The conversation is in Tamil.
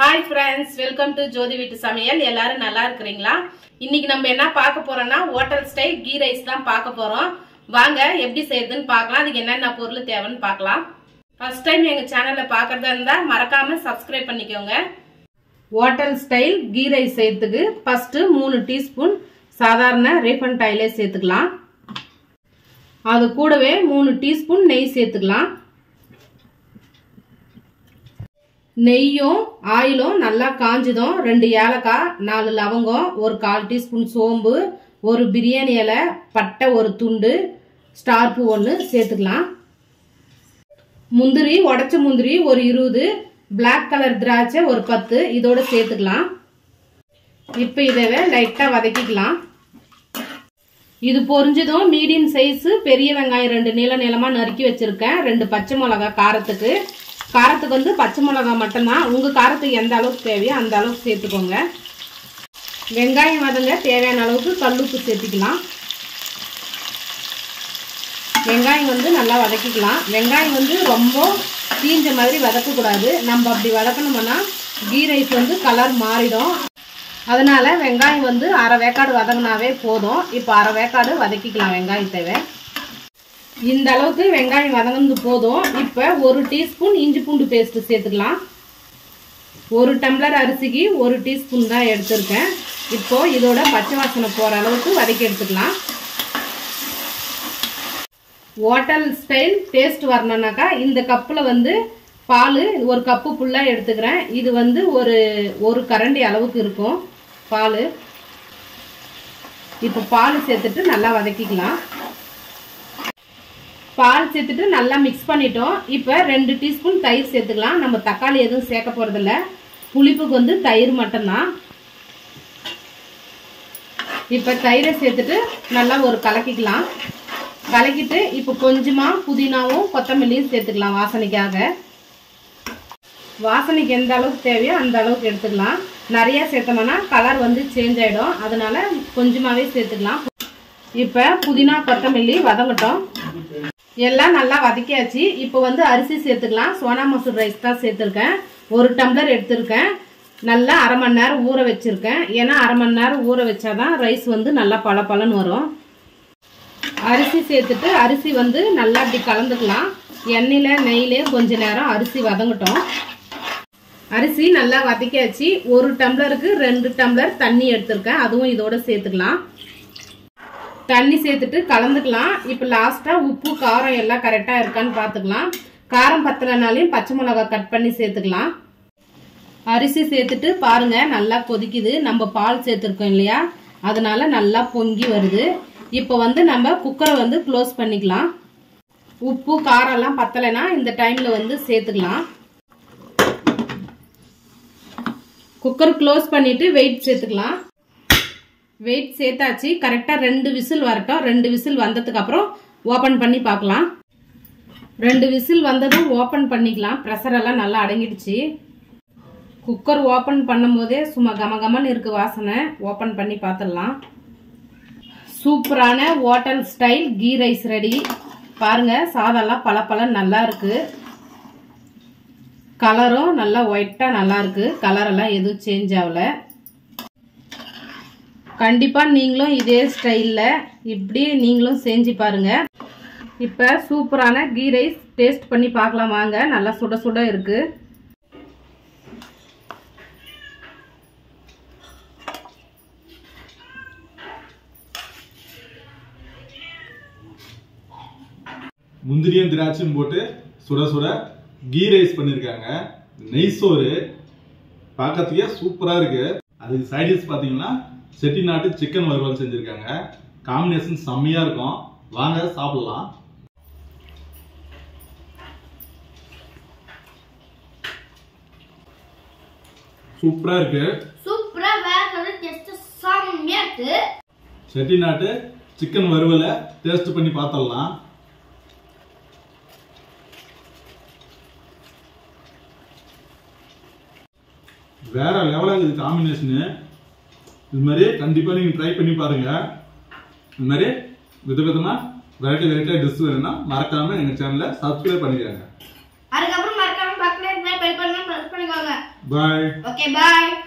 hi friends welcome to Jyothi வீட்டு சமையல் எல்லாரும் நல்லா இருக்கிறீங்களா இன்னைக்கு நம்ம என்ன பார்க்க போறோம்னா ஹோட்டல் ஸ்டைல் கீ ரைஸ் தான் பார்க்க போறோம் வாங்க எப்படி செய்யறதுன்னு பார்க்கலாம் அதுக்கு என்னென்ன பொருள் தேவைன்னு பார்க்கலாம் ஃபர்ஸ்ட் டைம் எங்க சேனலை பார்க்கறதா இருந்தா மறக்காம சப்ஸ்கிரைப் பண்ணிக்கோங்க ஹோட்டல் ஸ்டைல் கீ ரைஸ் செய்யறதுக்கு ஃபர்ஸ்ட் மூணு டீஸ்பூன் சாதாரண ரீஃபண்ட் ஆயிலே சேர்த்துக்கலாம் அது கூடவே மூணு டீஸ்பூன் நெய் சேர்த்துக்கலாம் நெய்யும் ஆயிலும் நல்லா காஞ்சதும் ரெண்டு ஏலக்காய் நாலு லவங்கம் ஒரு கால் டீஸ்பூன் சோம்பு ஒரு பிரியாணி இலை பட்டை ஒரு துண்டு ஸ்டார் பூ ஒன்று சேர்த்துக்கலாம் முந்திரி உடச்ச முந்திரி ஒரு இருபது பிளாக் கலர் திராட்சை ஒரு பத்து இதோட சேர்த்துக்கலாம் இப்போ இதவே லைட்டாக வதக்கிக்கலாம் இது பொரிஞ்சதும் மீடியம் சைஸ் பெரிய வெங்காயம் ரெண்டு நீள நீளமா நறுக்கி வச்சிருக்கேன் ரெண்டு பச்சை மிளகா காரத்துக்கு காரத்துக்கு வந்து பச்சை மிளகா மட்டும்தான் உங்க காரத்துக்கு எந்த அளவுக்கு தேவையோ அந்த அளவுக்கு சேர்த்துக்கோங்க வெங்காயம் வதங்க தேவையான அளவுக்கு கல்லுப்பு சேர்த்துக்கலாம் வெங்காயம் வந்து நல்லா வதக்கிக்கலாம் வெங்காயம் வந்து ரொம்ப தீஞ்ச மாதிரி வதக்கக்கூடாது நம்ம அப்படி வதக்கணும்னா கீ ரைஸ் வந்து கலர் மாறிடும் அதனால வெங்காயம் வந்து அரை வேக்காடு வதங்கினாவே போதும் இப்போ அரை வேக்காடு வதக்கிக்கலாம் வெங்காயத்தை இந்த அளவுக்கு வெங்காயம் வதங்கினது போதும் இப்போ ஒரு டீஸ்பூன் இஞ்சி பூண்டு பேஸ்ட் சேர்த்துக்கலாம் ஒரு டம்ளர் அரிசிக்கு ஒரு டீஸ்பூன் தான் எடுத்திருக்கேன் இப்போ இதோட பச்சை வாசனை போகிற அளவுக்கு வதக்கி எடுத்துக்கலாம் ஹோட்டல் ஸ்டைல் டேஸ்ட் வரணும்னாக்கா இந்த கப்பில் வந்து பால் ஒரு கப்பு ஃபுல்லாக எடுத்துக்கிறேன் இது வந்து ஒரு ஒரு கரண்டி அளவுக்கு இருக்கும் பால் இப்போ பால் சேர்த்துட்டு நல்லா வதக்கிக்கலாம் பால் சேர்த்துட்டு நல்லா மிக்ஸ் பண்ணிட்டோம் இப்போ ரெண்டு டீஸ்பூன் தயிர் சேர்த்துக்கலாம் நம்ம தக்காளி எதுவும் சேர்க்க போகிறதில்ல புளிப்புக்கு வந்து தயிர் மட்டும்தான் இப்போ தயிரை சேர்த்துட்டு நல்லா ஒரு கலக்கிக்கலாம் கலக்கிட்டு இப்போ கொஞ்சமாக புதினாவும் கொத்தமல்லியும் சேர்த்துக்கலாம் வாசனைக்காக வாசனைக்கு எந்த அளவுக்கு தேவையோ அந்த அளவுக்கு எடுத்துக்கலாம் நிறைய சேர்த்தோம்னா கலர் வந்து சேஞ்ச் ஆகிடும் அதனால கொஞ்சமாகவே சேர்த்துக்கலாம் இப்போ புதினா கொத்தமல்லி வதங்கட்டும் எல்லாம் நல்லா வதக்கியாச்சு இப்போ வந்து அரிசி சேர்த்துக்கலாம் சோனா மசூர் ரைஸ் தான் சேர்த்துருக்கேன் ஒரு டம்ளர் எடுத்திருக்கேன் நல்லா அரை மணி நேரம் ஊற வச்சுருக்கேன் ஏன்னா அரை மணி நேரம் ஊற வச்சாதான் ரைஸ் வந்து நல்லா பல பலன்னு வரும் அரிசி சேர்த்துட்டு அரிசி வந்து நல்லா அப்படி கலந்துக்கலாம் எண்ணெயில் நெய்லேயும் கொஞ்ச நேரம் அரிசி வதங்கட்டும் அரிசி நல்லா வதக்கியாச்சு ஒரு டம்ளருக்கு ரெண்டு டம்ளர் தண்ணி எடுத்திருக்கேன் அதுவும் இதோட சேர்த்துக்கலாம் தண்ணி சேர்த்துட்டு கலந்துக்கலாம் இப்போ லாஸ்ட்டாக உப்பு காரம் எல்லாம் கரெக்டாக இருக்கான்னு பார்த்துக்கலாம் காரம் பத்தலைனாலையும் பச்சை மிளகா கட் பண்ணி சேர்த்துக்கலாம் அரிசி சேர்த்துட்டு பாருங்க நல்லா கொதிக்குது நம்ம பால் சேர்த்துருக்கோம் இல்லையா அதனால நல்லா பொங்கி வருது இப்போ வந்து நம்ம குக்கரை வந்து க்ளோஸ் பண்ணிக்கலாம் உப்பு காரம் எல்லாம் பத்தலைன்னா இந்த டைம்ல வந்து சேர்த்துக்கலாம் குக்கர் க்ளோஸ் பண்ணிட்டு வெயிட் சேர்த்துக்கலாம் வெயிட் சேர்த்தாச்சு கரெக்டாக ரெண்டு விசில் வரட்டும் ரெண்டு விசில் வந்ததுக்கு அப்புறம் ஓப்பன் பண்ணி பார்க்கலாம் ரெண்டு விசில் வந்ததும் ஓப்பன் பண்ணிக்கலாம் ப்ரெஷர் எல்லாம் நல்லா அடங்கிடுச்சு குக்கர் ஓப்பன் பண்ணும்போதே சும்மா கமகமன்னு இருக்கு வாசனை ஓப்பன் பண்ணி பார்த்துடலாம் சூப்பரான hotel style ghee rice ready பாருங்க சாதம்லாம் பல பல நல்லா இருக்கு கலரும் நல்லா ஒயிட்டா நல்லா இருக்கு கலர் எல்லாம் எதுவும் சேஞ்ச் ஆகல கண்டிப்பா நீங்களும் இதே ஸ்டைல்ல இப்படி நீங்களும் செஞ்சு பாருங்க இப்ப சூப்பரான கீ ரைஸ் டேஸ்ட் பண்ணி பார்க்கலாம் வாங்க நல்லா சுட சுட இருக்கு முந்திரியும் திராட்சையும் போட்டு சுட சுட கீ ரைஸ் பண்ணியிருக்காங்க நெய் சோறு பார்க்கறதுக்கே சூப்பராக இருக்கு அதுக்கு சைடிஷ் பார்த்தீங்கன்னா செட்டிநாட்டு சிக்கன் வறுவல் செஞ்சுருக்காங்க காம்பினேஷன் செம்மையா இருக்கும் வாங்க சாப்பிடலாம் சூப்பரா இருக்கு சூப்பரா வேற ஒரு டெஸ்ட் செம்மையா இருக்கு செட்டிநாட்டு சிக்கன் வறுவலை டேஸ்ட் பண்ணி பார்த்தரலாம் வேற லெவலாக இருக்குது காம்பினேஷனு இது மாதிரி கண்டிப்பாக நீங்கள் ட்ரை பண்ணி பாருங்க இது மாதிரி விதவிதமாக வெரைட்டி வெரைட்டியாக டிஷ் வேணும்னா மறக்காம எங்கள் சேனலை சப்ஸ்கிரைப் பண்ணிக்கிறாங்க அதுக்கப்புறம் மறக்காம பக்கத்துல பெல் பண்ணி ப்ரெஸ் பண்ணிக்கோங்க பாய் ஓகே பாய்